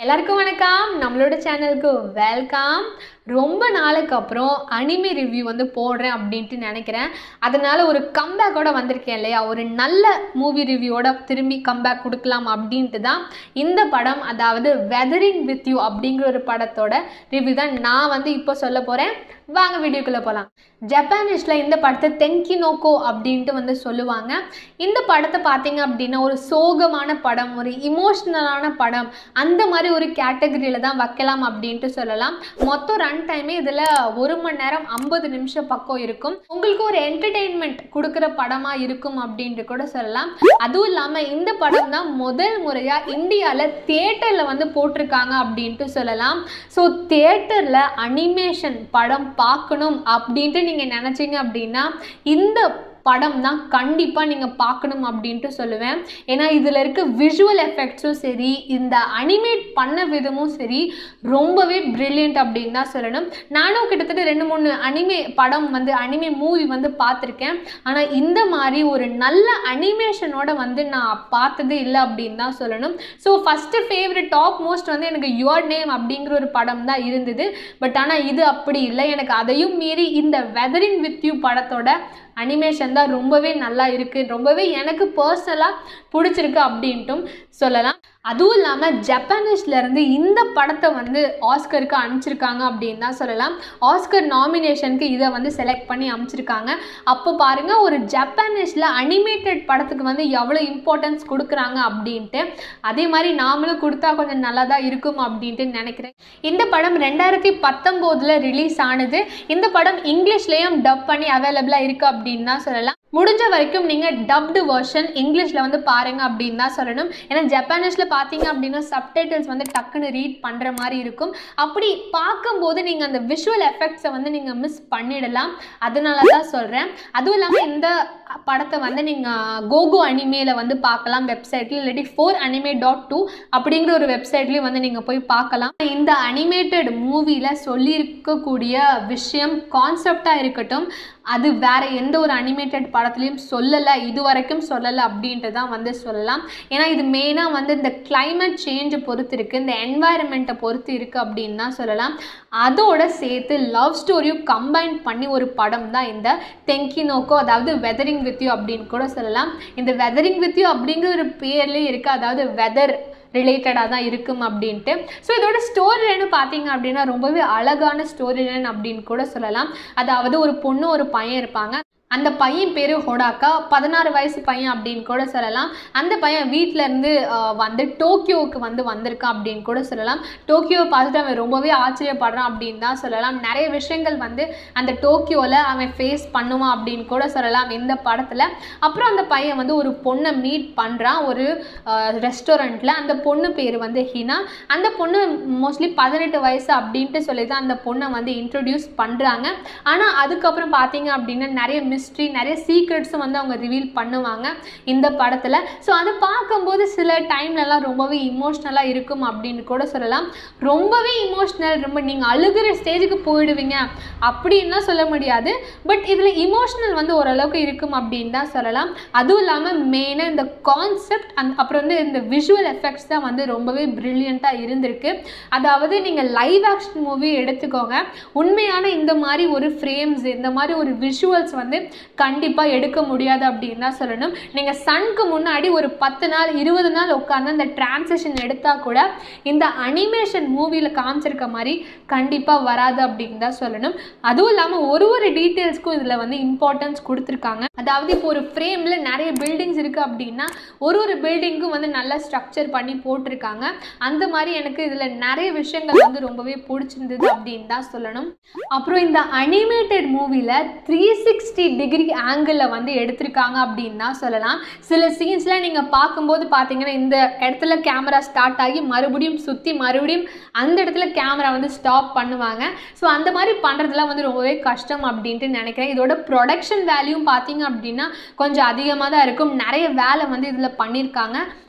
எல்லாருக்கும் வணக்கம் நம்மளோட சேனலுக்கு வெல்கம் ரொம்ப நாளுக்கு அப்புறம் அனிமே ரிவ்யூ வந்து போடுறேன் அப்படின்ட்டு நினைக்கிறேன் அதனால் ஒரு கம்பேக்கோட வந்திருக்கேன் இல்லையா ஒரு நல்ல மூவி ரிவ்யூவோட திரும்பி கம்பேக் கொடுக்கலாம் அப்படின்ட்டு தான் இந்த படம் அதாவது வெதரிங் வித் யூ அப்படிங்கிற ஒரு படத்தோட ரிவ்யூ தான் நான் வந்து இப்போ சொல்ல போகிறேன் வாங்க வீடியோக்குள்ளே போகலாம் ஜப்பானிஷில் இந்த படத்தை தெங்கினோக்கோ அப்படின்ட்டு வந்து சொல்லுவாங்க இந்த படத்தை பார்த்தீங்க அப்படின்னா ஒரு சோகமான படம் ஒரு இமோஷ்னலான படம் அந்த மாதிரி ஒரு கேட்டகரியில் தான் வைக்கலாம் அப்படின்ட்டு சொல்லலாம் மொத்தம் ரன் டைமே இதில் ஒரு மணி நேரம் ஐம்பது நிமிஷம் பக்கம் இருக்கும் உங்களுக்கு ஒரு என்டர்டெயின்மெண்ட் கொடுக்குற படமாக இருக்கும் அப்படின்ட்டு கூட சொல்லலாம் அதுவும் இல்லாமல் இந்த படம் தான் முதல் முறையாக இந்தியாவில் தியேட்டரில் வந்து போட்டிருக்காங்க அப்படின்ட்டு சொல்லலாம் ஸோ தியேட்டரில் அனிமேஷன் படம் பார்க்கணும் அப்படின்ட்டு நீங்கள் நினச்சிங்க அப்படின்னா இந்த படம் தான் கண்டிப்பாக நீங்கள் பார்க்கணும் அப்படின்ட்டு சொல்லுவேன் ஏன்னா இதில் இருக்க விஷுவல் எஃபெக்ட்ஸும் சரி இந்த அனிமேட் பண்ண விதமும் சரி ரொம்பவே ப்ரில்லியண்ட் அப்படின்னு தான் சொல்லணும் நானும் கிட்டத்தட்ட ரெண்டு மூணு அனிமே படம் வந்து அனிமே மூவி வந்து பார்த்துருக்கேன் ஆனால் இந்த மாதிரி ஒரு நல்ல அனிமேஷனோட வந்து நான் பார்த்ததே இல்லை அப்படின்னு தான் சொல்லணும் so first favourite top most வந்து எனக்கு யுவர் நேம் அப்படிங்கிற ஒரு படம் தான் இருந்தது பட் ஆனால் இது அப்படி இல்லை எனக்கு அதையும் மீறி இந்த வெதரிங் வித் யூ படத்தோட அனிமேஷன் தான் ரொம்பவே நல்லா இருக்குது ரொம்பவே எனக்கு பர்சனலாக பிடிச்சிருக்கு அப்படின்ட்டும் சொல்லலாம் அதுவும் இல்லாமல் ஜப்பானிஸ்லேருந்து இந்த படத்தை வந்து ஆஸ்கருக்கு அனுப்பிச்சிருக்காங்க அப்படின்னு தான் சொல்லலாம் ஆஸ்கர் நாமினேஷனுக்கு இதை வந்து செலக்ட் பண்ணி அனுப்பிச்சிருக்காங்க அப்போ பாருங்கள் ஒரு ஜப்பானிஸில் அனிமேட்டட் படத்துக்கு வந்து எவ்வளோ இம்பார்ட்டன்ஸ் கொடுக்குறாங்க அப்படின்ட்டு அதே மாதிரி நாமளும் கொடுத்தா கொஞ்சம் நல்லா தான் இருக்கும் அப்படின்ட்டு நினைக்கிறேன் இந்த படம் ரெண்டாயிரத்தி பத்தொம்போதில் ரிலீஸ் ஆனது இந்த படம் இங்கிலீஷ்லேயும் டப் பண்ணி அவைலபிளாக இருக்குது அப்படின்னு தான் சொல்லலாம் முடிஞ்ச வரைக்கும் நீங்கள் டப்டு வெர்ஷன் இங்கிலீஷில் வந்து பாருங்கள் அப்படின்னு தான் சொல்லணும் ஏன்னா ஜப்பானிஷில் பார்த்தீங்க அப்படின்னா சப்டைட்டில்ஸ் வந்து டக்குன்னு ரீட் பண்ணுற மாதிரி இருக்கும் அப்படி பார்க்கும்போது நீங்கள் அந்த விஷுவல் எஃபெக்ட்ஸை வந்து நீங்கள் மிஸ் பண்ணிடலாம் அதனால தான் சொல்கிறேன் அதுவும் இல்லாமல் இந்த படத்தை வந்து நீங்கள் கோகோ அனிமேல வந்து பார்க்கலாம் வெப்சைட்டில் இல்லாட்டி ஃபோர் அனிமே டாட் டூ அப்படிங்கிற ஒரு வெப்சைட்லேயும் வந்து நீங்கள் போய் பார்க்கலாம் இந்த அனிமேட்டட் மூவியில் சொல்லியிருக்கக்கூடிய விஷயம் கான்செப்டாக இருக்கட்டும் அது வேற எந்த ஒரு அனிமேட்டட் படத்துலையும் சொல்லலை இது வரைக்கும் சொல்லலை அப்படின்ட்டு தான் வந்து சொல்லலாம் ஏன்னா இது மெயினாக வந்து இந்த கிளைமேட் சேஞ்சை பொறுத்து இருக்குது இந்த என்வாயரன்மெண்ட்டை பொறுத்து இருக்குது அப்படின்னு தான் சொல்லலாம் அதோட சேர்த்து லவ் ஸ்டோரியும் கம்பைன் பண்ணி ஒரு படம் தான் இந்த தெங்கினோக்கோ அதாவது வெதரிங் வித் யூ அப்படின்னு கூட சொல்லலாம் இந்த வெதரிங் வித் யூ அப்படிங்கிற ஒரு பேர்லேயே இருக்குது அதாவது வெதர் ரிலேட்டடாக தான் இருக்கும் அப்படின்ட்டு ஸோ இதோட ஸ்டோரி லைனு பார்த்தீங்க அப்படின்னா ரொம்பவே அழகான ஸ்டோரி லைன் அப்படின்னு கூட சொல்லலாம் அதாவது ஒரு பொண்ணு ஒரு பையன் இருப்பாங்க அந்த பையன் பேர் ஹொடாக்கா பதினாறு வயசு பையன் அப்படின்னு கூட சொல்லலாம் அந்த பையன் வீட்டிலேருந்து வந்து டோக்கியோவுக்கு வந்து வந்திருக்கான் அப்படின்னு கூட சொல்லலாம் டோக்கியோவை பார்த்துட்டு அவன் ரொம்பவே ஆச்சரியப்படுறான் அப்படின்னு தான் சொல்லலாம் நிறைய விஷயங்கள் வந்து அந்த டோக்கியோவில் அவன் ஃபேஸ் பண்ணுவான் அப்படின்னு கூட சொல்லலாம் இந்த படத்தில் அப்புறம் அந்த பையன் வந்து ஒரு பொண்ணை மீட் பண்ணுறான் ஒரு ரெஸ்டாரண்ட்டில் அந்த பொண்ணு பேர் வந்து ஹினா அந்த பொண்ணு மோஸ்ட்லி பதினெட்டு வயசு அப்படின்ட்டு சொல்லி தான் அந்த பொண்ணை வந்து இன்ட்ரடியூஸ் பண்ணுறாங்க ஆனால் அதுக்கப்புறம் பார்த்தீங்க அப்படின்னா நிறைய மிஸ்ட்ரி நிறைய சீக்ரெட்ஸும் வந்து அவங்க ரிவீல் பண்ணுவாங்க இந்த படத்தில் ஸோ அதை பார்க்கும்போது சில டைம்லலாம் ரொம்பவே இமோஷ்னலாக இருக்கும் அப்படின்னு கூட சொல்லலாம் ரொம்பவே இமோஷ்னல் ரொம்ப நீங்கள் அழுகிற ஸ்டேஜுக்கு போயிடுவீங்க அப்படின்லாம் சொல்ல முடியாது பட் இதில் இமோஷ்னல் வந்து ஓரளவுக்கு இருக்கும் அப்படின்னு தான் சொல்லலாம் அதுவும் இல்லாமல் மெயினாக இந்த கான்செப்ட் அந் அப்புறம் வந்து இந்த விஷுவல் எஃபெக்ட்ஸ் தான் வந்து ரொம்பவே ப்ரில்லியண்ட்டாக இருந்திருக்கு அதாவது நீங்கள் லைவ் ஆக்ஷன் மூவி எடுத்துக்கோங்க உண்மையான இந்த மாதிரி ஒரு ஃப்ரேம்ஸ் இந்த மாதிரி ஒரு விஷுவல்ஸ் வந்து கண்டிப்பாக எடுக்க முடியாது அப்படின்னு தான் சொல்லணும் நீங்கள் சனுக்கு முன்னாடி ஒரு பத்து நாள் இருபது நாள் உட்காந்து அந்த டிரான்சேஷன் எடுத்தால் கூட இந்த அனிமேஷன் மூவியில் காமிச்சிருக்க மாதிரி கண்டிப்பாக வராது அப்படின்னு தான் சொல்லணும் அதுவும் இல்லாமல் ஒரு ஒரு டீட்டெயில்ஸ்க்கும் இதில் வந்து இம்பார்ட்டன்ஸ் கொடுத்துருக்காங்க அதாவது இப்போ ஒரு ஃப்ரேமில் நிறைய பில்டிங்ஸ் இருக்குது அப்படின்னா ஒரு ஒரு பில்டிங்க்கும் வந்து நல்லா ஸ்ட்ரக்சர் பண்ணி போட்டிருக்காங்க அந்த மாதிரி எனக்கு இதில் நிறைய விஷயங்கள் வந்து ரொம்பவே பிடிச்சிருந்தது அப்படின்னு தான் சொல்லணும் அப்புறம் இந்த அனிமேட்டட் மூவியில் த்ரீ சிக்ஸ்டி டிகிரி ஆங்கிளில் வந்து எடுத்திருக்காங்க அப்படின்னு தான் சொல்லலாம் சில சீன்ஸ்லாம் நீங்கள் பார்க்கும்போது பார்த்தீங்கன்னா இந்த இடத்துல கேமரா ஸ்டார்ட் ஆகி மறுபடியும் சுற்றி மறுபடியும் அந்த இடத்துல கேமரா வந்து ஸ்டாப் பண்ணுவாங்க ஸோ அந்த மாதிரி பண்ணுறதுலாம் வந்து ரொம்பவே கஷ்டம் அப்படின்ட்டு நினைக்கிறேன் இதோட ப்ரொடக்ஷன் வேல்யூம் பார்த்தீங்க அப்படின்னா கொஞ்சம் அதிகமாக தான் இருக்கும் நிறைய வேலை வந்து இதில் பண்ணியிருக்காங்க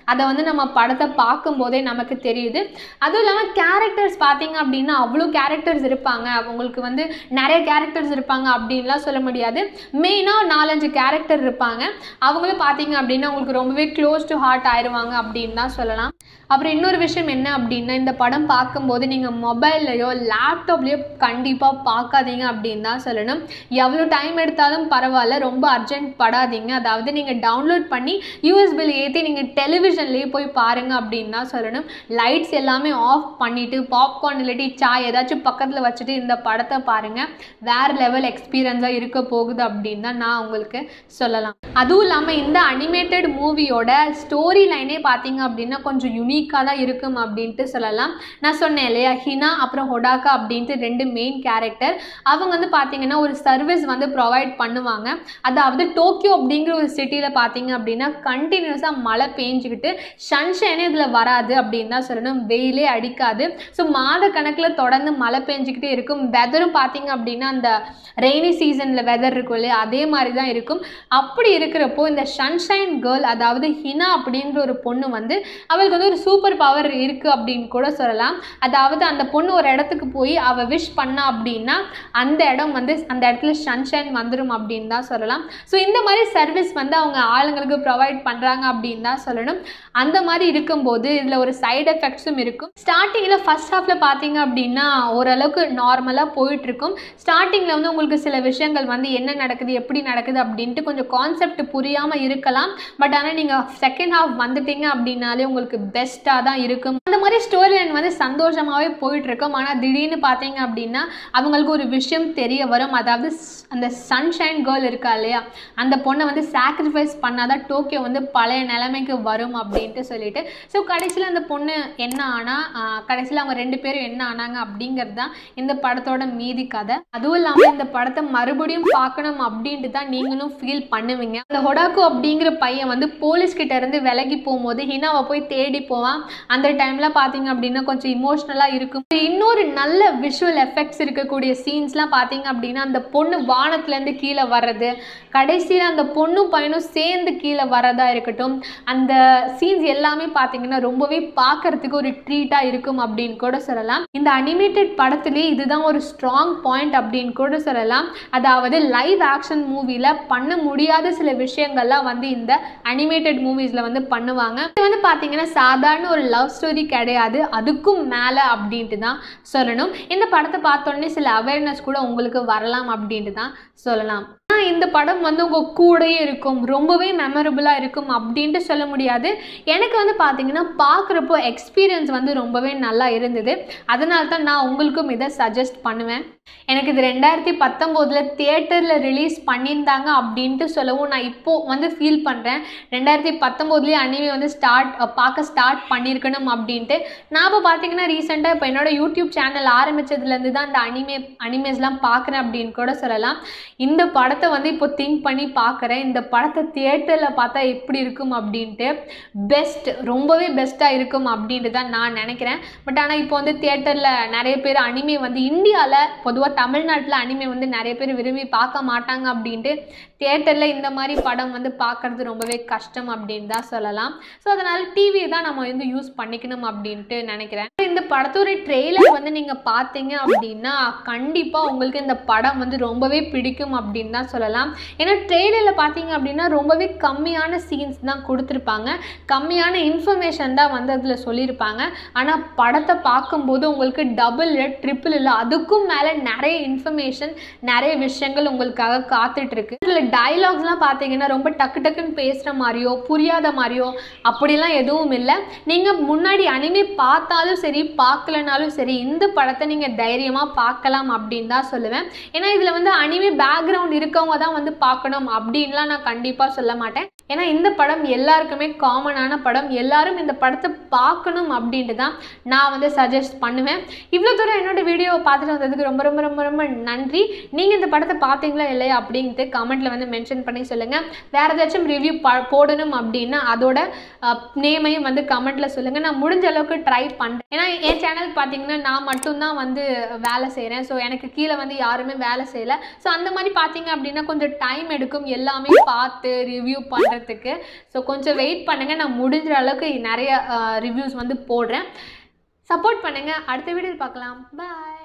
அதை வந்து நம்ம படத்தை பார்க்கும்போதே நமக்கு தெரியுது அதுவும் இல்லாமல் கேரக்டர்ஸ் பார்த்தீங்க அப்படின்னா அவ்வளோ கேரக்டர்ஸ் இருப்பாங்க அவங்களுக்கு வந்து நிறைய கேரக்டர்ஸ் இருப்பாங்க அப்படின்லாம் சொல்ல முடியாது மெயினாக நாலஞ்சு கேரக்டர் இருப்பாங்க அவங்களும் பார்த்தீங்க அப்படின்னா உங்களுக்கு ரொம்பவே க்ளோஸ் டு ஹார்ட் ஆயிடுவாங்க அப்படின்னு தான் சொல்லலாம் அப்புறம் இன்னொரு விஷயம் என்ன அப்படின்னா இந்த படம் பார்க்கும்போது நீங்கள் மொபைல்லையோ லேப்டாப்லேயோ கண்டிப்பாக பார்க்காதீங்க அப்படின்னு தான் சொல்லணும் எவ்வளோ டைம் எடுத்தாலும் பரவாயில்ல ரொம்ப அர்ஜென்ட் படாதீங்க அதாவது நீங்கள் டவுன்லோட் பண்ணி யூஎஸ்பியில் ஏற்றி நீங்கள் டெலிவிஷன்லேயே போய் பாருங்கள் அப்படின்னு தான் சொல்லணும் லைட்ஸ் எல்லாமே ஆஃப் பண்ணிவிட்டு பாப்கார்ன் இல்லாட்டி சாய் ஏதாச்சும் பக்கத்தில் வச்சுட்டு இந்த படத்தை பாருங்கள் வேறு லெவல் எக்ஸ்பீரியன்ஸாக இருக்க போகுது அப்படின்னு தான் நான் உங்களுக்கு சொல்லலாம் அதுவும் இல்லாமல் இந்த அனிமேட்டட் மூவியோட ஸ்டோரி லைனே பார்த்தீங்க அப்படின்னா கொஞ்சம் யுனிக்காக தான் இருக்கும் அப்படின்ட்டு சொல்லலாம் நான் சொன்னேன் இல்லையா ஹினா அப்புறம் ஹொடாக்கா அப்படின்ட்டு ரெண்டு மெயின் கேரக்டர் அவங்க வந்து பார்த்தீங்கன்னா ஒரு சர்வீஸ் வந்து ப்ரொவைட் பண்ணுவாங்க அதாவது டோக்கியோ அப்படிங்கிற ஒரு சிட்டியில் பார்த்தீங்க அப்படின்னா கண்டினியூஸாக மழை பெஞ்சிக்கிட்டு சன்ஷைனே இதில் வராது அப்படின்னு தான் சொல்லணும் வெயிலே அடிக்காது ஸோ மாத கணக்கில் தொடர்ந்து மழை பெஞ்சிக்கிட்டே இருக்கும் வெதரும் பார்த்தீங்க அப்படின்னா அந்த ரெய்னி சீசனில் வெதர் இருக்கும் இல்லையா அதே மாதிரி தான் இருக்கும் அப்படி இருக்கிறப்போ இந்த சன்ஷைன் கேர்ள் அதாவது ஹினா அப்படிங்கிற ஒரு பொண்ணு வந்து அவளுக்கு வந்து ஒரு சூப்பர் பவர் இருக்குது அப்படின்னு கூட சொல்லலாம் அதாவது அந்த பொண்ணு ஒரு இடத்துக்கு போய் அவள் விஷ் பண்ணா அப்படின்னா அந்த இடம் வந்து அந்த இடத்துல சன்ஷைன் வந்துடும் அப்படின்னு தான் சொல்லலாம் ஸோ இந்த மாதிரி சர்வீஸ் வந்து அவங்க ஆளுங்களுக்கு ப்ரொவைட் பண்ணுறாங்க அப்படின்னு தான் சொல்லணும் அந்த மாதிரி இருக்கும்போது இதில் ஒரு சைடு எஃபெக்ட்ஸும் இருக்கும் ஸ்டார்டிங்கில் ஃபர்ஸ்ட் ஹாஃபில் பார்த்தீங்க அப்படின்னா ஓரளவுக்கு நார்மலாக போயிட்டுருக்கும் ஸ்டார்டிங்கில் வந்து உங்களுக்கு சில விஷயங்கள் வந்து என்ன நடக்குது எப்படி நடக்குது அப்படின்ட்டு கொஞ்சம் கான்செப்ட் புரியாமல் இருக்கலாம் பட் ஆனால் நீங்கள் செகண்ட் ஹாஃப் வந்துட்டீங்க அப்படின்னாலே உங்களுக்கு பெஸ்ட்டாக தான் இருக்கும் அந்த மாதிரி ஸ்டோரி லைன் வந்து சந்தோஷமாகவே போயிட்டுருக்கும் ஆனால் திடீர்னு பார்த்தீங்க அப்படின்னா அவங்களுக்கு ஒரு விஷயம் தெரிய வரும் அதாவது ஸ்- அந்த சன்ஷைன் கேர்ள் இருக்கா இல்லையா அந்த பொண்ணை வந்து சாக்ரிஃபைஸ் பண்ணாதான் டோக்கியோ வந்து பழைய நிலைமைக்கு வரும் அப்படின்ட்டு சொல்லிட்டு ஸோ கடைசியில் அந்த பொண்ணு என்ன ஆனால் கடைசியில் அவங்க ரெண்டு பேரும் என்ன ஆனாங்க அப்படிங்கிறது தான் இந்த படத்தோட மீதி கதை அதுவும் இல்லாமல் இந்த படத்தை மறுபடியும் பார்க்கணும் அப்படின்ட்டு தான் நீங்களும் ஃபீல் பண்ணுவீங்க அந்த ஹொடாக்கோ அப்படிங்கிற பையன் வந்து போலீஸ் கிட்ட இருந்து விலகி போகும்போது ஹினாவை போய் தேடி போவான் அந்த டைம்ல பார்த்தீங்க அப்படின்னா கொஞ்சம் இமோஷ்னலாக இருக்கும் இன்னொரு நல்ல விஷுவல் எஃபெக்ட்ஸ் இருக்கக்கூடிய சீன்ஸ்லாம் பார்த்தீங்க அப்படின்னா அந்த பொண்ணு வானத்துலேருந்து கீழே வர்றது கடைசியில் அந்த பொண்ணும் பையனும் சேர்ந்து கீழே வரதா இருக்கட்டும் அந்த சீன்ஸ் எல்லாமே பார்த்தீங்கன்னா ரொம்பவே பார்க்கறதுக்கு ஒரு ட்ரீட்டாக இருக்கும் அப்படின்னு கூட சொல்லலாம் இந்த அனிமேட்டட் படத்துலேயே இதுதான் ஒரு ஸ்ட்ராங் பாயிண்ட் அப்படின்னு கூட சொல்லலாம் அதாவது லைவ் ஆக்ஷன் மூவியில் பண்ண முடியாத சில விஷயங்கள்லாம் வந்து இந்த அனிமேட்டட் மூவிஸில் வந்து பண்ணுவாங்க இது வந்து பார்த்தீங்கன்னா சாதாரண ஒரு லவ் ஸ்டோரி கிடையாது அதுக்கும் மேலே அப்படின்ட்டு தான் சொல்லணும் இந்த படத்தை பார்த்தோன்னே சில அவேர்னஸ் கூட உங்களுக்கு வரலாம் அப்படின்ட்டு தான் சொல்லலாம் ஆனால் இந்த படம் வந்து உங்கள் கூடயே இருக்கும் ரொம்பவே மெமரபுளாக இருக்கும் அப்படின்ட்டு சொல்ல முடியாது எனக்கு வந்து பார்த்தீங்கன்னா பார்க்குறப்போ எக்ஸ்பீரியன்ஸ் வந்து ரொம்பவே நல்லா இருந்தது அதனால தான் நான் உங்களுக்கும் இதை சஜஸ்ட் பண்ணுவேன் எனக்கு இது ரெண்டாயிரத்தி பத்தொம்போதில் தியேட்டரில் ரிலீஸ் பண்ணியிருந்தாங்க அப்படின்ட்டு சொல்லவும் நான் இப்போது வந்து ஃபீல் பண்ணுறேன் ரெண்டாயிரத்தி பத்தொம்போதுலேயே அனிமே வந்து ஸ்டார்ட் பார்க்க ஸ்டார்ட் பண்ணியிருக்கணும் அப்படின்ட்டு நான் இப்போ பார்த்தீங்கன்னா ரீசெண்டாக இப்போ என்னோட யூடியூப் சேனல் ஆரம்பித்ததுலேருந்து தான் இந்த அனிமே அனிமேஸ்லாம் பார்க்குறேன் அப்படின்னு கூட சொல்லலாம் இந்த படத்தை வந்து இப்போ திங்க் பண்ணி பார்க்குறேன் இந்த படத்தை தியேட்டரில் பார்த்தா எப்படி இருக்கும் அப்படின்ட்டு பெஸ்ட் ரொம்பவே பெஸ்ட்டாக இருக்கும் அப்படின்ட்டு தான் நான் நினைக்கிறேன் பட் ஆனால் இப்போ வந்து தியேட்டரில் நிறைய பேர் அனிமே வந்து இந்தியாவில் பொதுவாக தமிழ்நாட்டில் அனிமே வந்து நிறைய பேர் விரும்பி பார்க்க மாட்டாங்க அப்படின்ட்டு தியேட்டரில் இந்த மாதிரி படம் வந்து பார்க்கறது ரொம்பவே கஷ்டம் அப்படின்னு தான் சொல்லலாம் ஸோ அதனால் டிவி தான் நம்ம வந்து யூஸ் பண்ணிக்கணும் அப்படின்ட்டு நினைக்கிறேன் இந்த படத்தோட ட்ரெய்லர் வந்து நீங்கள் பார்த்தீங்க அப்படின்னா கண்டிப்பாக உங்களுக்கு இந்த படம் வந்து ரொம்பவே பிடிக்கும் அப்படின்னு தான் சொல்லலாம் ஏன்னா ட்ரெய்லரில் பார்த்தீங்க அப்படின்னா ரொம்பவே கம்மியான சீன்ஸ் தான் கொடுத்துருப்பாங்க கம்மியான இன்ஃபர்மேஷன் தான் வந்து அதில் சொல்லியிருப்பாங்க ஆனால் படத்தை பார்க்கும்போது உங்களுக்கு டபுள் இல்லை ட்ரிபிள் இல்லை அதுக்கும் மேலே நிறைய இன்ஃபர்மேஷன் நிறைய விஷயங்கள் உங்களுக்காக காத்துட்டு இருக்கு இதில் டைலாக்ஸ்லாம் பார்த்தீங்கன்னா ரொம்ப டக்கு டக்குன்னு பேசுகிற மாதிரியோ புரியாத மாதிரியோ அப்படிலாம் எதுவும் இல்லை நீங்கள் முன்னாடி அனிமே பார்த்தாலும் சரி பார்க்கலனாலும் சரி இந்த படத்தை நீங்கள் தைரியமாக பார்க்கலாம் அப்படின்னு தான் சொல்லுவேன் ஏன்னா இதில் வந்து அனிமே பேக்ரவுண்ட் இருக்கவங்க தான் வந்து பார்க்கணும் அப்படின்லாம் நான் கண்டிப்பாக சொல்ல மாட்டேன் ஏன்னா இந்த படம் எல்லாருக்குமே காமனான படம் எல்லாரும் இந்த படத்தை பார்க்கணும் அப்படின்ட்டு தான் நான் வந்து சஜஸ்ட் பண்ணுவேன் இவ்வளோ தூரம் என்னோட வீடியோவை பார்த்துட்டு வந்ததுக்கு ரொம்ப ரொம்ப ரொம்ப ரொம்ப ரொம்ப நன்றி நீங்கள் இந்த படத்தை பார்த்தீங்களா இல்லையா அப்படின்ட்டு கமெண்ட்டில் வந்து மென்ஷன் பண்ணி சொல்லுங்கள் வேறு ஏதாச்சும் ரிவ்யூ ப போடணும் அப்படின்னா அதோட நேமையும் வந்து கமெண்ட்டில் சொல்லுங்கள் நான் முடிஞ்ச அளவுக்கு ட்ரை பண்ணுறேன் ஏன்னா என் சேனல் பார்த்தீங்கன்னா நான் மட்டும்தான் வந்து வேலை செய்கிறேன் ஸோ எனக்கு கீழே வந்து யாருமே வேலை செய்யலை ஸோ அந்த மாதிரி பார்த்தீங்க அப்படின்னா கொஞ்சம் டைம் எடுக்கும் எல்லாமே பார்த்து ரிவ்யூ பண்ணுறதுக்கு ஸோ கொஞ்சம் வெயிட் பண்ணுங்கள் நான் முடிஞ்ச அளவுக்கு நிறைய ரிவ்யூஸ் வந்து போடுறேன் சப்போர்ட் பண்ணுங்கள் அடுத்த வீடியோவில் பார்க்கலாம் பாய்